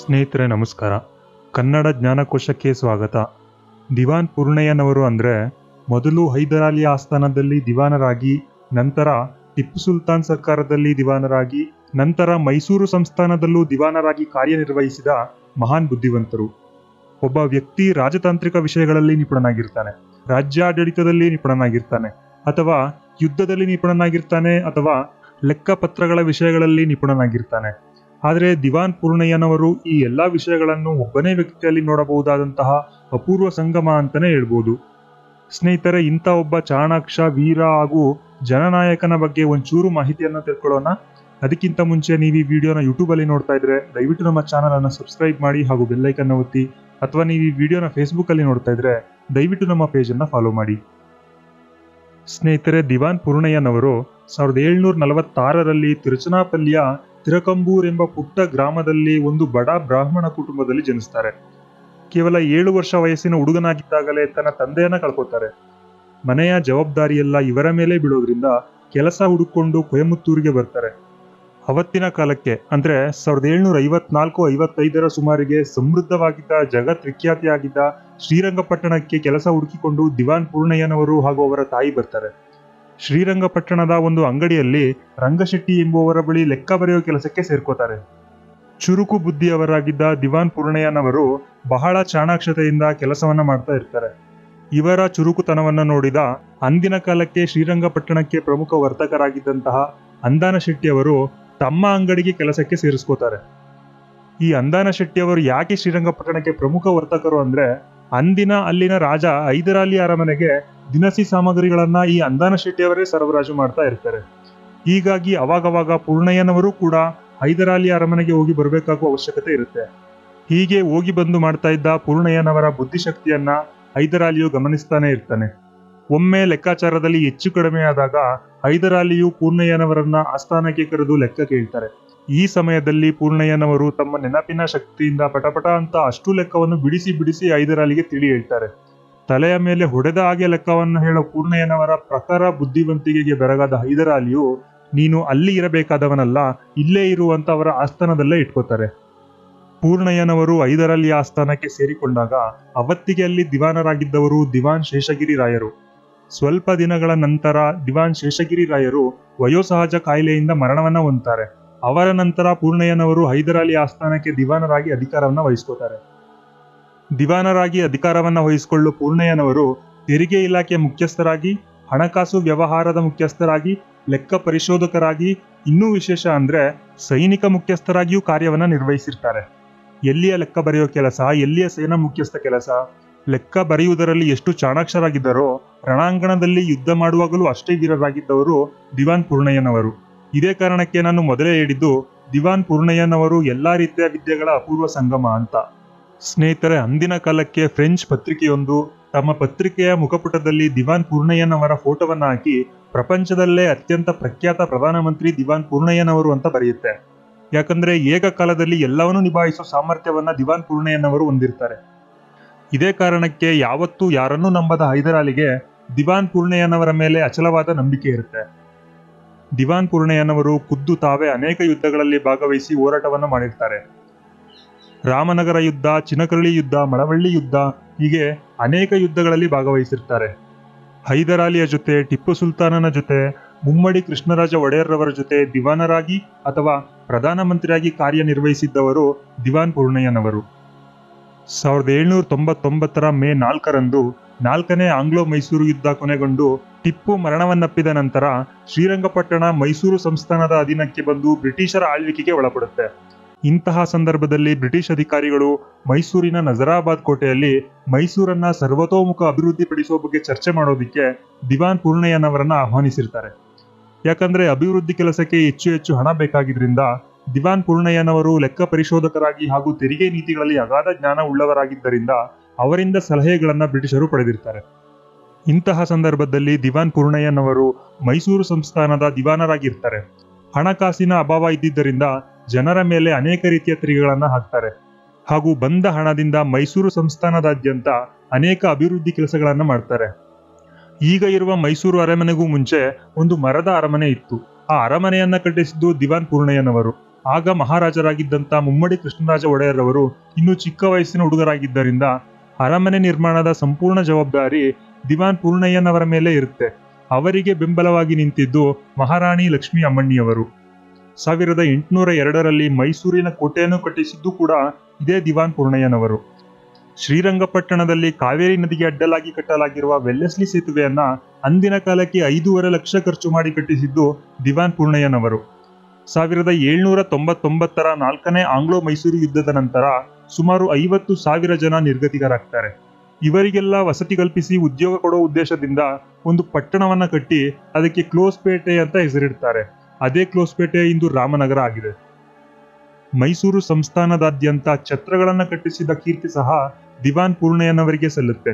ಸ್ನೇಹಿತರೆ ನಮಸ್ಕಾರ ಕನ್ನಡ ಜ್ಞಾನಕೋಶಕ್ಕೆ ಸ್ವಾಗತ ದಿವಾನ್ ಪೂರ್ಣಯ್ಯನವರು ಅಂದರೆ ಮೊದಲು ಹೈದರಾಲಿ ಆಸ್ಥಾನದಲ್ಲಿ ದಿವಾನರಾಗಿ ನಂತರ ಟಿಪ್ಪು ಸುಲ್ತಾನ್ ಸರ್ಕಾರದಲ್ಲಿ ದಿವಾನರಾಗಿ ನಂತರ ಮೈಸೂರು ಸಂಸ್ಥಾನದಲ್ಲೂ ದಿವಾನರಾಗಿ ಕಾರ್ಯನಿರ್ವಹಿಸಿದ ಮಹಾನ್ ಬುದ್ಧಿವಂತರು ಒಬ್ಬ ವ್ಯಕ್ತಿ ರಾಜತಾಂತ್ರಿಕ ವಿಷಯಗಳಲ್ಲಿ ನಿಪುಣನಾಗಿರ್ತಾನೆ ರಾಜ್ಯಾಡಳಿತದಲ್ಲಿ ನಿಪುಣನಾಗಿರ್ತಾನೆ ಅಥವಾ ಯುದ್ಧದಲ್ಲಿ ನಿಪುಣನಾಗಿರ್ತಾನೆ ಅಥವಾ ಲೆಕ್ಕಪತ್ರಗಳ ವಿಷಯಗಳಲ್ಲಿ ನಿಪುಣನಾಗಿರ್ತಾನೆ ಆದರೆ ದಿವಾನ್ ಪೂರ್ಣಯ್ಯನವರು ಈ ಎಲ್ಲ ವಿಷಯಗಳನ್ನು ಒಬ್ಬನೇ ವ್ಯಕ್ತಿಯಲ್ಲಿ ನೋಡಬಹುದಾದಂತಹ ಅಪೂರ್ವ ಸಂಗಮ ಅಂತಾನೆ ಹೇಳ್ಬೋದು ಸ್ನೇಹಿತರೆ ಇಂಥ ಒಬ್ಬ ಚಾಣಾಕ್ಷ ವೀರ ಹಾಗೂ ಜನನಾಯಕನ ಬಗ್ಗೆ ಒಂಚೂರು ಮಾಹಿತಿಯನ್ನು ತಿಳ್ಕೊಳ್ಳೋಣ ಅದಕ್ಕಿಂತ ಮುಂಚೆ ನೀವು ಈ ವಿಡಿಯೋನ ಯೂಟ್ಯೂಬಲ್ಲಿ ನೋಡ್ತಾ ಇದ್ರೆ ದಯವಿಟ್ಟು ನಮ್ಮ ಚಾನಲ್ ಅನ್ನು ಸಬ್ಸ್ಕ್ರೈಬ್ ಮಾಡಿ ಹಾಗೂ ಬೆಲ್ಲೈಕನ್ ಒತ್ತಿ ಅಥವಾ ನೀವು ಈ ವಿಡಿಯೋನ ಫೇಸ್ಬುಕ್ಕಲ್ಲಿ ನೋಡ್ತಾ ಇದ್ರೆ ದಯವಿಟ್ಟು ನಮ್ಮ ಪೇಜನ್ನು ಫಾಲೋ ಮಾಡಿ ಸ್ನೇಹಿತರೆ ದಿವಾನ್ ಪೂರ್ಣಯ್ಯನವರು ಸಾವಿರದ ಏಳ್ನೂರ ನಲವತ್ತಾರರಲ್ಲಿ ತಿರುಚನಾಪಲ್ಲಿಯ ತಿರಕಂಬೂರ್ ಎಂಬ ಪುಟ್ಟ ಗ್ರಾಮದಲ್ಲಿ ಒಂದು ಬಡ ಬ್ರಾಹ್ಮಣ ಕುಟುಂಬದಲ್ಲಿ ಜನಿಸ್ತಾರೆ ಕೇವಲ ಏಳು ವರ್ಷ ವಯಸ್ಸಿನ ಹುಡುಗನಾಗಿದ್ದಾಗಲೇ ತನ್ನ ತಂದೆಯನ್ನ ಕಳ್ಕೊತಾರೆ ಮನೆಯ ಜವಾಬ್ದಾರಿಯೆಲ್ಲ ಇವರ ಮೇಲೆ ಬೀಳೋದ್ರಿಂದ ಕೆಲಸ ಹುಡುಕೊಂಡು ಕೊಯಮತ್ತೂರಿಗೆ ಬರ್ತಾರೆ ಅವತ್ತಿನ ಕಾಲಕ್ಕೆ ಅಂದ್ರೆ ಸಾವಿರದ ಏಳ್ನೂರ ಐವತ್ನಾಲ್ಕು ಐವತ್ತೈದರ ಸುಮಾರಿಗೆ ಸಮೃದ್ಧವಾಗಿದ್ದ ಜಗತ್ ವಿಖ್ಯಾತಿಯಾಗಿದ್ದ ಶ್ರೀರಂಗಪಟ್ಟಣಕ್ಕೆ ಕೆಲಸ ಹುಡುಕಿಕೊಂಡು ದಿವಾನ್ ಪೂರ್ಣಯ್ಯನವರು ಹಾಗೂ ಅವರ ತಾಯಿ ಬರ್ತಾರೆ ಶ್ರೀರಂಗಪಟ್ಟಣದ ಒಂದು ಅಂಗಡಿಯಲ್ಲಿ ರಂಗಶೆಟ್ಟಿ ಎಂಬುವವರ ಬಳಿ ಲೆಕ್ಕ ಬರೆಯೋ ಕೆಲಸಕ್ಕೆ ಸೇರ್ಕೋತಾರೆ ಚುರುಕು ಬುದ್ಧಿಯವರಾಗಿದ್ದ ದಿವಾನ್ ಪೂರ್ಣಯ್ಯನವರು ಬಹಳ ಚಾಣಾಕ್ಷತೆಯಿಂದ ಕೆಲಸವನ್ನ ಮಾಡ್ತಾ ಇರ್ತಾರೆ ಇವರ ಚುರುಕುತನವನ್ನ ನೋಡಿದ ಅಂದಿನ ಕಾಲಕ್ಕೆ ಶ್ರೀರಂಗಪಟ್ಟಣಕ್ಕೆ ಪ್ರಮುಖ ವರ್ತಕರಾಗಿದ್ದಂತಹ ಅಂದಾನ ಶೆಟ್ಟಿಯವರು ತಮ್ಮ ಅಂಗಡಿಗೆ ಕೆಲಸಕ್ಕೆ ಸೇರಿಸ್ಕೋತಾರೆ ಈ ಅಂದಾನ ಶೆಟ್ಟಿಯವರು ಯಾಕೆ ಶ್ರೀರಂಗಪಟ್ಟಣಕ್ಕೆ ಪ್ರಮುಖ ವರ್ತಕರು ಅಂದ್ರೆ ಅಂದಿನ ಅಲ್ಲಿನ ರಾಜ ಹೈದರಾಲಿ ಅರಮನೆಗೆ ದಿನಸಿ ಸಾಮಗ್ರಿಗಳನ್ನ ಈ ಅಂದಾನ ಶೆಟ್ಟಿಯವರೇ ಸರಬರಾಜು ಮಾಡ್ತಾ ಇರ್ತಾರೆ ಹೀಗಾಗಿ ಅವಾಗವಾಗ ಪೂರ್ಣಯ್ಯನವರು ಕೂಡ ಹೈದರಾಲಿ ಅರಮನೆಗೆ ಹೋಗಿ ಬರಬೇಕಾಗುವ ಅವಶ್ಯಕತೆ ಇರುತ್ತೆ ಹೀಗೆ ಹೋಗಿ ಬಂದು ಮಾಡ್ತಾ ಇದ್ದ ಪೂರ್ಣಯ್ಯನವರ ಬುದ್ಧಿಶಕ್ತಿಯನ್ನ ಹೈದರಾಲಿಯು ಗಮನಿಸ್ತಾನೆ ಇರ್ತಾನೆ ಒಮ್ಮೆ ಲೆಕ್ಕಾಚಾರದಲ್ಲಿ ಹೆಚ್ಚು ಕಡಿಮೆ ಆದಾಗ ಹೈದರಾಲಿಯು ಪೂರ್ಣಯ್ಯನವರನ್ನ ಆಸ್ಥಾನಕ್ಕೆ ಕರೆದು ಲೆಕ್ಕ ಕೇಳ್ತಾರೆ ಈ ಸಮಯದಲ್ಲಿ ಪೂರ್ಣಯ್ಯನವರು ತಮ್ಮ ನೆನಪಿನ ಶಕ್ತಿಯಿಂದ ಪಟಪಟ ಅಂತ ಅಷ್ಟು ಲೆಕ್ಕವನ್ನು ಬಿಡಿಸಿ ಬಿಡಿಸಿ ಹೈದರಾಲಿಗೆ ತಿಳಿ ಹೇಳ್ತಾರೆ ತಲೆಯ ಮೇಲೆ ಹೊಡೆದ ಹಾಗೆ ಲೆಕ್ಕವನ್ನು ಹೇಳೋ ಪೂರ್ಣಯ್ಯನವರ ಪ್ರಖರ ಬುದ್ಧಿವಂತಿಕೆಗೆ ಬೆರಗಾದ ಹೈದರಾಲಿಯು ನೀನು ಅಲ್ಲಿ ಇರಬೇಕಾದವನಲ್ಲ ಇಲ್ಲೇ ಇರುವಂತ ಅವರ ಆಸ್ಥಾನದಲ್ಲೇ ಇಟ್ಕೋತಾರೆ ಪೂರ್ಣಯ್ಯನವರು ಹೈದರಾಲಿ ಆಸ್ಥಾನಕ್ಕೆ ಸೇರಿಕೊಂಡಾಗ ಅವತ್ತಿಗೆ ಅಲ್ಲಿ ದಿವಾನರಾಗಿದ್ದವರು ದಿವಾನ್ ಶೇಷಗಿರಿ ರಾಯರು ಸ್ವಲ್ಪ ದಿನಗಳ ನಂತರ ದಿವಾನ್ ಶೇಷಗಿರಿ ರಾಯರು ವಯೋಸಹಜ ಕಾಯಿಲೆಯಿಂದ ಮರಣವನ್ನ ಹೊಂದ್ತಾರೆ ಅವರ ನಂತರ ಪೂರ್ಣಯ್ಯನವರು ಹೈದರಾಲಿ ಆಸ್ಥಾನಕ್ಕೆ ದಿವಾನರಾಗಿ ಅಧಿಕಾರವನ್ನ ವಹಿಸ್ಕೋತಾರೆ ದಿವಾನರಾಗಿ ಅಧಿಕಾರವನ್ನ ವಹಿಸಿಕೊಳ್ಳು ಪೂರ್ಣಯ್ಯನವರು ತೆರಿಗೆ ಇಲಾಖೆ ಮುಖ್ಯಸ್ಥರಾಗಿ ಹಣಕಾಸು ವ್ಯವಹಾರದ ಮುಖ್ಯಸ್ಥರಾಗಿ ಲೆಕ್ಕ ಪರಿಶೋಧಕರಾಗಿ ಇನ್ನೂ ವಿಶೇಷ ಅಂದ್ರೆ ಸೈನಿಕ ಮುಖ್ಯಸ್ಥರಾಗಿಯೂ ಕಾರ್ಯವನ್ನ ನಿರ್ವಹಿಸಿರ್ತಾರೆ ಎಲ್ಲಿಯ ಲೆಕ್ಕ ಬರೆಯೋ ಕೆಲಸ ಎಲ್ಲಿಯ ಸೇನಾ ಮುಖ್ಯಸ್ಥ ಕೆಲಸ ಲೆಕ್ಕ ಬರೆಯುವುದರಲ್ಲಿ ಎಷ್ಟು ಚಾಣಾಕ್ಷರಾಗಿದ್ದರೋ ರಣಾಂಗಣದಲ್ಲಿ ಯುದ್ಧ ಮಾಡುವಾಗಲೂ ಅಷ್ಟೇ ವೀರರಾಗಿದ್ದವರು ದಿವಾನ್ ಪೂರ್ಣಯ್ಯನವರು ಇದೇ ಕಾರಣಕ್ಕೆ ನಾನು ಮೊದಲೇ ಹೇಳಿದ್ದು ದಿವಾನ್ ಪೂರ್ಣಯ್ಯನವರು ಎಲ್ಲಾ ರೀತಿಯ ವಿದ್ಯೆಗಳ ಅಪೂರ್ವ ಸಂಗಮ ಅಂತ ಸ್ನೇಹಿತರೆ ಅಂದಿನ ಕಾಲಕ್ಕೆ ಫ್ರೆಂಚ್ ಪತ್ರಿಕೆಯೊಂದು ತಮ್ಮ ಪತ್ರಿಕೆಯ ಮುಖಪುಟದಲ್ಲಿ ದಿವಾನ್ ಪೂರ್ಣಯ್ಯನವರ ಫೋಟೋವನ್ನ ಹಾಕಿ ಪ್ರಪಂಚದಲ್ಲೇ ಅತ್ಯಂತ ಪ್ರಖ್ಯಾತ ಪ್ರಧಾನಮಂತ್ರಿ ದಿವಾನ್ ಪೂರ್ಣಯ್ಯನವರು ಅಂತ ಬರೆಯುತ್ತೆ ಯಾಕಂದ್ರೆ ಏಕಕಾಲದಲ್ಲಿ ಎಲ್ಲವನ್ನೂ ನಿಭಾಯಿಸೋ ಸಾಮರ್ಥ್ಯವನ್ನ ದಿವಾನ್ ಪೂರ್ಣಯ್ಯನವರು ಹೊಂದಿರ್ತಾರೆ ಇದೇ ಕಾರಣಕ್ಕೆ ಯಾವತ್ತೂ ಯಾರನ್ನೂ ನಂಬದ ಹೈದರಾಲಿಗೆ ದಿವಾನ್ ಪೂರ್ಣಯ್ಯನವರ ಮೇಲೆ ಅಚಲವಾದ ನಂಬಿಕೆ ಇರುತ್ತೆ ದಿವಾನ್ ಪೂರ್ಣಯ್ಯನವರು ಖುದ್ದು ತಾವೇ ಅನೇಕ ಯುದ್ಧಗಳಲ್ಲಿ ಭಾಗವಹಿಸಿ ಹೋರಾಟವನ್ನು ಮಾಡಿರ್ತಾರೆ ರಾಮನಗರ ಯುದ್ಧ ಚಿನಕರಳಿ ಯುದ್ಧ ಮಳವಳ್ಳಿ ಯುದ್ಧ ಹೀಗೆ ಅನೇಕ ಯುದ್ಧಗಳಲ್ಲಿ ಭಾಗವಹಿಸಿರ್ತಾರೆ ಹೈದರಾಲಿಯ ಜೊತೆ ಟಿಪ್ಪು ಸುಲ್ತಾನನ ಜೊತೆ ಮುಮ್ಮಡಿ ಕೃಷ್ಣರಾಜ ಒಡೆಯರ್ರವರ ಜೊತೆ ದಿವಾನರಾಗಿ ಅಥವಾ ಪ್ರಧಾನಮಂತ್ರಿಯಾಗಿ ಕಾರ್ಯನಿರ್ವಹಿಸಿದ್ದವರು ದಿವಾನ್ ಪೂರ್ಣಯ್ಯನವರು ಸಾವಿರದ ಏಳ್ನೂರ ತೊಂಬತ್ತೊಂಬತ್ತರ ಮೇ ನಾಲ್ಕರಂದು ನಾಲ್ಕನೇ ಆಂಗ್ಲೋ ಮೈಸೂರು ಯುದ್ಧ ಕೊನೆಗೊಂಡು ಟಿಪ್ಪು ಮರಣವನ್ನಪ್ಪಿದ ನಂತರ ಶ್ರೀರಂಗಪಟ್ಟಣ ಮೈಸೂರು ಸಂಸ್ಥಾನದ ಅಧೀನಕ್ಕೆ ಬಂದು ಬ್ರಿಟಿಷರ ಆಳ್ವಿಕೆಗೆ ಒಳಪಡುತ್ತೆ ಇಂತಹ ಸಂದರ್ಭದಲ್ಲಿ ಬ್ರಿಟಿಷ್ ಅಧಿಕಾರಿಗಳು ಮೈಸೂರಿನ ನಜರಾಬಾದ್ ಕೋಟೆಯಲ್ಲಿ ಮೈಸೂರನ್ನ ಸರ್ವತೋಮುಖ ಅಭಿವೃದ್ಧಿಪಡಿಸುವ ಬಗ್ಗೆ ಚರ್ಚೆ ಮಾಡೋದಿಕ್ಕೆ ದಿವಾನ್ ಪೂರ್ಣಯ್ಯನವರನ್ನ ಆಹ್ವಾನಿಸಿರ್ತಾರೆ ಯಾಕಂದ್ರೆ ಅಭಿವೃದ್ಧಿ ಕೆಲಸಕ್ಕೆ ಹೆಚ್ಚು ಹೆಚ್ಚು ಹಣ ಬೇಕಾಗಿದ್ರಿಂದ ದಿವಾನ್ ಪೂರ್ಣಯ್ಯನವರು ಲೆಕ್ಕ ಪರಿಶೋಧಕರಾಗಿ ಹಾಗೂ ತೆರಿಗೆ ನೀತಿಗಳಲ್ಲಿ ಅಗಾಧ ಜ್ಞಾನ ಉಳ್ಳವರಾಗಿದ್ದರಿಂದ ಅವರಿಂದ ಸಲಹೆಗಳನ್ನ ಬ್ರಿಟಿಷರು ಪಡೆದಿರ್ತಾರೆ ಇಂತಹ ಸಂದರ್ಭದಲ್ಲಿ ದಿವಾನ್ ಪೂರ್ಣಯ್ಯನವರು ಮೈಸೂರು ಸಂಸ್ಥಾನದ ದಿವಾನರಾಗಿರ್ತಾರೆ ಹಣಕಾಸಿನ ಅಭಾವ ಇದ್ದಿದ್ದರಿಂದ ಜನರ ಮೇಲೆ ಅನೇಕ ರೀತಿಯ ತೆರಿಗೆಗಳನ್ನ ಹಾಕ್ತಾರೆ ಹಾಗೂ ಬಂದ ಹಣದಿಂದ ಮೈಸೂರು ಸಂಸ್ಥಾನದಾದ್ಯಂತ ಅನೇಕ ಅಭಿವೃದ್ಧಿ ಕೆಲಸಗಳನ್ನ ಮಾಡ್ತಾರೆ ಈಗ ಇರುವ ಮೈಸೂರು ಅರಮನೆಗೂ ಮುಂಚೆ ಒಂದು ಮರದ ಅರಮನೆ ಇತ್ತು ಆ ಅರಮನೆಯನ್ನ ಕಟ್ಟಿಸಿದ್ದು ದಿವಾನ್ ಪೂರ್ಣಯ್ಯನವರು ಆಗ ಮಹಾರಾಜರಾಗಿದ್ದಂಥ ಮುಮ್ಮಡಿ ಕೃಷ್ಣರಾಜ ಒಡೆಯರ್ ಅವರು ಇನ್ನೂ ಚಿಕ್ಕ ವಯಸ್ಸಿನ ಹುಡುಗರಾಗಿದ್ದರಿಂದ ಅರಮನೆ ನಿರ್ಮಾಣದ ಸಂಪೂರ್ಣ ಜವಾಬ್ದಾರಿ ದಿವಾನ್ ಪೂರ್ಣಯ್ಯನವರ ಮೇಲೆ ಇರುತ್ತೆ ಅವರಿಗೆ ಬೆಂಬಲವಾಗಿ ನಿಂತಿದ್ದು ಮಹಾರಾಣಿ ಲಕ್ಷ್ಮೀ ಅಮ್ಮಣ್ಣಿಯವರು ಸಾವಿರದ ಎಂಟುನೂರ ಎರಡರಲ್ಲಿ ಮೈಸೂರಿನ ಕೋಟೆಯನ್ನು ಕಟ್ಟಿಸಿದ್ದು ಕೂಡ ಇದೇ ದಿವಾನ್ ಪೂರ್ಣಯ್ಯನವರು ಶ್ರೀರಂಗಪಟ್ಟಣದಲ್ಲಿ ಕಾವೇರಿ ನದಿಗೆ ಅಡ್ಡಲಾಗಿ ಕಟ್ಟಲಾಗಿರುವ ವೆಲ್ಲೆಸ್ಲಿ ಸೇತುವೆಯನ್ನ ಅಂದಿನ ಕಾಲಕ್ಕೆ ಐದೂವರೆ ಲಕ್ಷ ಖರ್ಚು ಮಾಡಿ ಕಟ್ಟಿಸಿದ್ದು ದಿವಾನ್ ಪೂರ್ಣಯ್ಯನವರು ಸಾವಿರದ ಏಳ್ನೂರ ತೊಂಬತ್ತೊಂಬತ್ತರ ನಾಲ್ಕನೇ ಆಂಗ್ಲೋ ಮೈಸೂರು ಯುದ್ಧದ ನಂತರ ಸುಮಾರು ಐವತ್ತು ಸಾವಿರ ಜನ ನಿರ್ಗತಿಕರಾಗ್ತಾರೆ ಇವರಿಗೆಲ್ಲ ವಸತಿ ಕಲ್ಪಿಸಿ ಉದ್ಯೋಗ ಕೊಡೋ ಉದ್ದೇಶದಿಂದ ಒಂದು ಪಟ್ಟಣವನ್ನ ಕಟ್ಟಿ ಅದಕ್ಕೆ ಕ್ಲೋಸ್ ಪೇಟೆ ಅಂತ ಹೆಸರಿಡ್ತಾರೆ ಅದೇ ಕ್ಲೋಸ್ ಪೇಟೆ ಇಂದು ರಾಮನಗರ ಆಗಿದೆ ಮೈಸೂರು ಸಂಸ್ಥಾನದಾದ್ಯಂತ ಛತ್ರಗಳನ್ನ ಕಟ್ಟಿಸಿದ ಕೀರ್ತಿ ಸಹ ದಿವಾನ್ ಪೂರ್ಣಯ್ಯನವರಿಗೆ ಸಲ್ಲುತ್ತೆ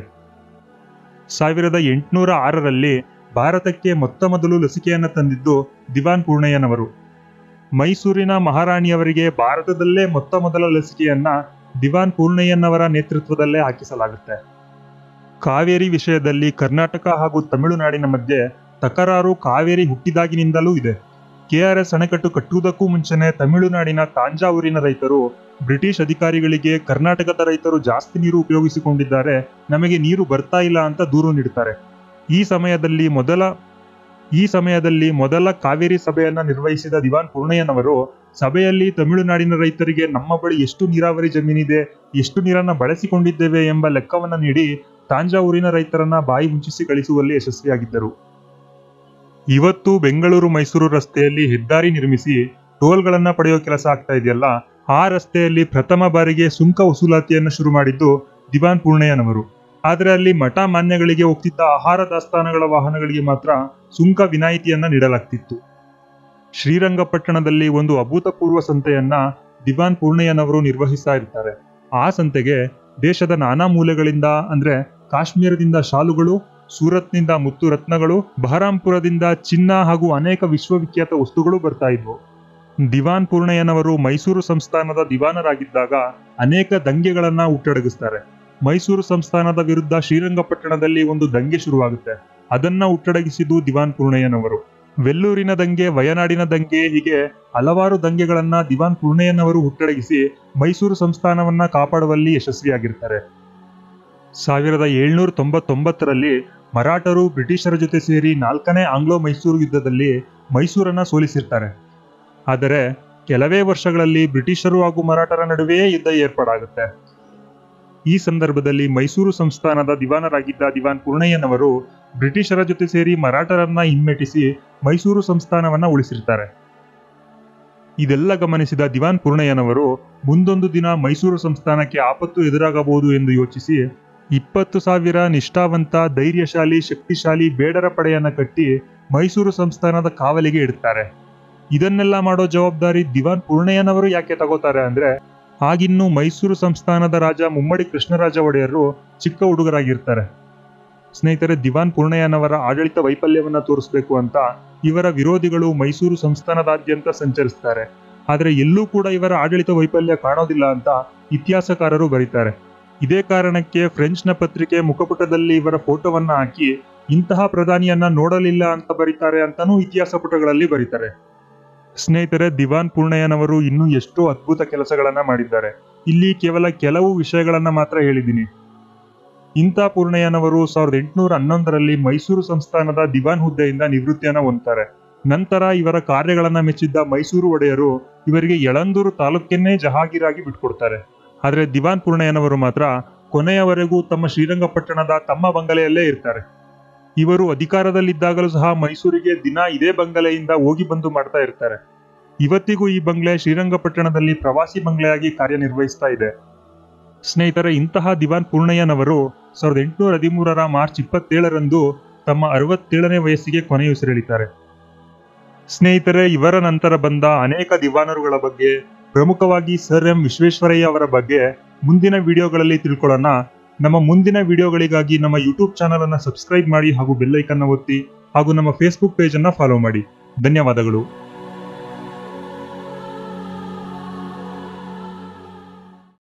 ಸಾವಿರದ ಎಂಟುನೂರ ಆರರಲ್ಲಿ ಭಾರತಕ್ಕೆ ಮೊತ್ತ ಮೊದಲು ಲಸಿಕೆಯನ್ನ ತಂದಿದ್ದು ದಿವಾನ್ ಪೂರ್ಣಯ್ಯನವರು ಮೈಸೂರಿನ ಮಹಾರಾಣಿಯವರಿಗೆ ಭಾರತದಲ್ಲೇ ಮೊತ್ತ ಮೊದಲ ಲಸಿಕೆಯನ್ನ ದಿವಾನ್ ಪೂರ್ಣಯ್ಯನವರ ನೇತೃತ್ವದಲ್ಲೇ ಹಾಕಿಸಲಾಗುತ್ತೆ ಕಾವೇರಿ ವಿಷಯದಲ್ಲಿ ಕರ್ನಾಟಕ ಹಾಗೂ ತಮಿಳುನಾಡಿನ ಮಧ್ಯೆ ತಕರಾರು ಕಾವೇರಿ ಹುಟ್ಟಿದಾಗಿನಿಂದಲೂ ಇದೆ ಕೆಆರ್ಎಸ್ ಅಣೆಕಟ್ಟು ಕಟ್ಟುವುದಕ್ಕೂ ಮುಂಚೆನೆ ತಮಿಳುನಾಡಿನ ತಾಂಜಾವೂರಿನ ರೈತರು ಬ್ರಿಟಿಷ್ ಅಧಿಕಾರಿಗಳಿಗೆ ಕರ್ನಾಟಕದ ರೈತರು ಜಾಸ್ತಿ ನೀರು ಉಪಯೋಗಿಸಿಕೊಂಡಿದ್ದಾರೆ ನಮಗೆ ನೀರು ಬರ್ತಾ ಇಲ್ಲ ಅಂತ ದೂರು ನೀಡುತ್ತಾರೆ ಈ ಸಮಯದಲ್ಲಿ ಮೊದಲ ಈ ಸಮಯದಲ್ಲಿ ಮೊದಲ ಕಾವೇರಿ ಸಭೆಯನ್ನ ನಿರ್ವಹಿಸಿದ ದಿವಾನ್ ಪೂರ್ಣಯ್ಯನವರು ಸಭೆಯಲ್ಲಿ ತಮಿಳುನಾಡಿನ ರೈತರಿಗೆ ನಮ್ಮ ಬಳಿ ಎಷ್ಟು ನೀರಾವರಿ ಜಮೀನಿದೆ ಎಷ್ಟು ನೀರನ್ನ ಬಳಸಿಕೊಂಡಿದ್ದೇವೆ ಎಂಬ ಲೆಕ್ಕವನ್ನ ನೀಡಿ ತಾಂಜಾವೂರಿನ ರೈತರನ್ನ ಬಾಯಿ ಮುಚ್ಚಿಸಿ ಕಳಿಸುವಲ್ಲಿ ಯಶಸ್ವಿಯಾಗಿದ್ದರು ಇವತ್ತು ಬೆಂಗಳೂರು ಮೈಸೂರು ರಸ್ತೆಯಲ್ಲಿ ಹೆದ್ದಾರಿ ನಿರ್ಮಿಸಿ ಟೋಲ್ಗಳನ್ನ ಪಡೆಯೋ ಕೆಲಸ ಆಗ್ತಾ ಇದೆಯಲ್ಲ ಆ ರಸ್ತೆಯಲ್ಲಿ ಪ್ರಥಮ ಬಾರಿಗೆ ಸುಂಕ ವಸೂಲಾತಿಯನ್ನು ಶುರು ಮಾಡಿದ್ದು ದಿವಾನ್ ಪೂರ್ಣಯ್ಯನವರು ಆದರೆ ಅಲ್ಲಿ ಮಠ ಮಾನ್ಯಗಳಿಗೆ ಹೋಗ್ತಿದ್ದ ಆಹಾರ ದಾಸ್ತಾನಗಳ ವಾಹನಗಳಿಗೆ ಮಾತ್ರ ಸುಂಕ ವಿನಾಯಿತಿಯನ್ನ ನೀಡಲಾಗ್ತಿತ್ತು ಶ್ರೀರಂಗಪಟ್ಟಣದಲ್ಲಿ ಒಂದು ಅಭೂತಪೂರ್ವ ಸಂತೆಯನ್ನ ದಿವಾನ್ ಪೂರ್ಣಯ್ಯನವರು ನಿರ್ವಹಿಸ್ತಾ ಇರ್ತಾರೆ ಆ ಸಂತೆಗೆ ದೇಶದ ನಾನಾ ಮೂಲೆಗಳಿಂದ ಅಂದ್ರೆ ಕಾಶ್ಮೀರದಿಂದ ಶಾಲುಗಳು ಸೂರತ್ನಿಂದ ಮುತ್ತು ರತ್ನಗಳು ಬಹರಾಂಪುರದಿಂದ ಚಿನ್ನ ಹಾಗೂ ಅನೇಕ ವಿಶ್ವವಿಖ್ಯಾತ ವಸ್ತುಗಳು ಬರ್ತಾ ಇದ್ವು ದಿವಾನ್ ಪೂರ್ಣಯ್ಯನವರು ಮೈಸೂರು ಸಂಸ್ಥಾನದ ದಿವಾನರಾಗಿದ್ದಾಗ ಅನೇಕ ದಂಗೆಗಳನ್ನ ಹುಟ್ಟಡಗಿಸ್ತಾರೆ ಮೈಸೂರು ಸಂಸ್ಥಾನದ ವಿರುದ್ಧ ಶ್ರೀರಂಗಪಟ್ಟಣದಲ್ಲಿ ಒಂದು ದಂಗೆ ಶುರುವಾಗುತ್ತೆ ಅದನ್ನ ಹುಟ್ಟಡಗಿಸಿದ್ದು ದಿವಾನ್ ಪೂರ್ಣಯ್ಯನವರು ವೆಲ್ಲೂರಿನ ದಂಗೆ ವಯನಾಡಿನ ದಂಗೆ ಹೀಗೆ ಹಲವಾರು ದಂಗೆಗಳನ್ನ ದಿವಾನ್ ಪೂರ್ಣಯ್ಯನವರು ಹುಟ್ಟಡಗಿಸಿ ಮೈಸೂರು ಸಂಸ್ಥಾನವನ್ನ ಕಾಪಾಡುವಲ್ಲಿ ಯಶಸ್ವಿಯಾಗಿರ್ತಾರೆ ಸಾವಿರದ ಏಳ್ನೂರ ತೊಂಬತ್ತೊಂಬತ್ತರಲ್ಲಿ ಮರಾಠರು ಬ್ರಿಟಿಷರ ಜೊತೆ ಸೇರಿ ನಾಲ್ಕನೇ ಆಂಗ್ಲೋ ಮೈಸೂರು ಯುದ್ಧದಲ್ಲಿ ಮೈಸೂರನ್ನ ಸೋಲಿಸಿರ್ತಾರೆ ಆದರೆ ಕೆಲವೇ ವರ್ಷಗಳಲ್ಲಿ ಬ್ರಿಟಿಷರು ಹಾಗೂ ಮರಾಠರ ನಡುವೆಯೇ ಯುದ್ಧ ಏರ್ಪಾಡಾಗುತ್ತೆ ಈ ಸಂದರ್ಭದಲ್ಲಿ ಮೈಸೂರು ಸಂಸ್ಥಾನದ ದಿವಾನರಾಗಿದ್ದ ದಿವಾನ್ ಪೂರ್ಣಯ್ಯನವರು ಬ್ರಿಟಿಷರ ಜೊತೆ ಸೇರಿ ಮರಾಠರನ್ನ ಹಿಮ್ಮೆಟ್ಟಿಸಿ ಮೈಸೂರು ಸಂಸ್ಥಾನವನ್ನ ಉಳಿಸಿರ್ತಾರೆ ಇದೆಲ್ಲ ಗಮನಿಸಿದ ದಿವಾನ್ ಪೂರ್ಣಯ್ಯನವರು ಮುಂದೊಂದು ದಿನ ಮೈಸೂರು ಸಂಸ್ಥಾನಕ್ಕೆ ಆಪತ್ತು ಎದುರಾಗಬಹುದು ಎಂದು ಯೋಚಿಸಿ ಇಪ್ಪತ್ತು ಸಾವಿರ ನಿಷ್ಠಾವಂತ ಧೈರ್ಯಶಾಲಿ ಶಕ್ತಿಶಾಲಿ ಬೇಡರ ಪಡೆಯನ್ನ ಕಟ್ಟಿ ಮೈಸೂರು ಸಂಸ್ಥಾನದ ಕಾವಲಿಗೆ ಇಡ್ತಾರೆ ಇದನ್ನೆಲ್ಲ ಮಾಡೋ ಜವಾಬ್ದಾರಿ ದಿವಾನ್ ಪೂರ್ಣಯ್ಯನವರು ಯಾಕೆ ತಗೋತಾರೆ ಅಂದ್ರೆ ಆಗಿನ್ನು ಮೈಸೂರು ಸಂಸ್ಥಾನದ ರಾಜ ಮುಮ್ಮಡಿ ಕೃಷ್ಣರಾಜ ಒಡೆಯರು ಚಿಕ್ಕ ಹುಡುಗರಾಗಿರ್ತಾರೆ ಸ್ನೇಹಿತರೆ ದಿವಾನ್ ಪೂರ್ಣಯ್ಯನವರ ಆಡಳಿತ ವೈಫಲ್ಯವನ್ನ ತೋರಿಸಬೇಕು ಅಂತ ಇವರ ವಿರೋಧಿಗಳು ಮೈಸೂರು ಸಂಸ್ಥಾನದಾದ್ಯಂತ ಸಂಚರಿಸ್ತಾರೆ ಆದರೆ ಎಲ್ಲೂ ಕೂಡ ಇವರ ಆಡಳಿತ ವೈಫಲ್ಯ ಕಾಣೋದಿಲ್ಲ ಅಂತ ಇತಿಹಾಸಕಾರರು ಬರೀತಾರೆ ಇದೇ ಕಾರಣಕ್ಕೆ ಫ್ರೆಂಚ್ನ ಪತ್ರಿಕೆ ಮುಖಪುಟದಲ್ಲಿ ಇವರ ಫೋಟೋವನ್ನ ಹಾಕಿ ಇಂತಹ ಪ್ರಧಾನಿಯನ್ನ ನೋಡಲಿಲ್ಲ ಅಂತ ಬರೀತಾರೆ ಅಂತಾನೂ ಇತಿಹಾಸ ಪುಟಗಳಲ್ಲಿ ಬರೀತಾರೆ ಸ್ನೇಹಿತರೆ ದಿವಾನ್ ಪೂರ್ಣಯ್ಯನವರು ಇನ್ನೂ ಎಷ್ಟೋ ಅದ್ಭುತ ಕೆಲಸಗಳನ್ನ ಮಾಡಿದ್ದಾರೆ ಇಲ್ಲಿ ಕೇವಲ ಕೆಲವು ವಿಷಯಗಳನ್ನ ಮಾತ್ರ ಹೇಳಿದ್ದೀನಿ ಇಂಥ ಪೂರ್ಣಯ್ಯನವರು ಸಾವಿರದ ಎಂಟುನೂರ ಹನ್ನೊಂದರಲ್ಲಿ ಮೈಸೂರು ಸಂಸ್ಥಾನದ ದಿವಾನ್ ಹುದ್ದೆಯಿಂದ ನಿವೃತ್ತಿಯನ್ನ ಹೊಂದ್ತಾರೆ ನಂತರ ಇವರ ಕಾರ್ಯಗಳನ್ನ ಮೆಚ್ಚಿದ್ದ ಮೈಸೂರು ಒಡೆಯರು ಇವರಿಗೆ ಯಳಂದೂರು ತಾಲೂಕನ್ನೇ ಜಹಾಗೀರಾಗಿ ಬಿಟ್ಕೊಡ್ತಾರೆ ಆದರೆ ದಿವಾನ್ ಪೂರ್ಣಯ್ಯನವರು ಮಾತ್ರ ಕೊನೆಯವರೆಗೂ ತಮ್ಮ ಶ್ರೀರಂಗಪಟ್ಟಣದ ತಮ್ಮ ಬಂಗಲೆಯಲ್ಲೇ ಇರ್ತಾರೆ ಇವರು ಅಧಿಕಾರದಲ್ಲಿದ್ದಾಗಲೂ ಸಹ ಮೈಸೂರಿಗೆ ದಿನ ಇದೇ ಬಂಗಲೆಯಿಂದ ಹೋಗಿ ಬಂದು ಮಾಡ್ತಾ ಇರ್ತಾರೆ ಇವತ್ತಿಗೂ ಈ ಬಂಗ್ಲೆ ಶ್ರೀರಂಗಪಟ್ಟಣದಲ್ಲಿ ಪ್ರವಾಸಿ ಬಂಗ್ಲೆಯಾಗಿ ಕಾರ್ಯನಿರ್ವಹಿಸ್ತಾ ಇದೆ ಸ್ನೇಹಿತರೆ ಇಂತಹ ದಿವಾನ್ ಪೂರ್ಣಯ್ಯನವರು ಸಾವಿರದ ಎಂಟುನೂರ ಹದಿಮೂರರ ಮಾರ್ಚ್ ಇಪ್ಪತ್ತೇಳರಂದು ತಮ್ಮ ಅರವತ್ತೇಳನೇ ವಯಸ್ಸಿಗೆ ಕೊನೆಯುಸಿರೆಳಿತಾರೆ ಸ್ನೇಹಿತರೆ ಇವರ ನಂತರ ಬಂದ ಅನೇಕ ದಿವಾನರುಗಳ ಬಗ್ಗೆ ಪ್ರಮುಖವಾಗಿ ಸರ್ ಎಂ ವಿಶ್ವೇಶ್ವರಯ್ಯ ಅವರ ಬಗ್ಗೆ ಮುಂದಿನ ವಿಡಿಯೋಗಳಲ್ಲಿ ತಿಳ್ಕೊಳ್ಳೋಣ ನಮ್ಮ ಮುಂದಿನ ವಿಡಿಯೋಗಳಿಗಾಗಿ ನಮ್ಮ ಯೂಟ್ಯೂಬ್ ಚಾನಲ್ ಅನ್ನು ಸಬ್ಸ್ಕ್ರೈಬ್ ಮಾಡಿ ಹಾಗೂ ಬೆಲ್ಲೈಕನ್ನ ಒತ್ತಿ ಹಾಗೂ ನಮ್ಮ ಫೇಸ್ಬುಕ್ ಪೇಜ್ ಅನ್ನ ಫಾಲೋ ಮಾಡಿ ಧನ್ಯವಾದಗಳು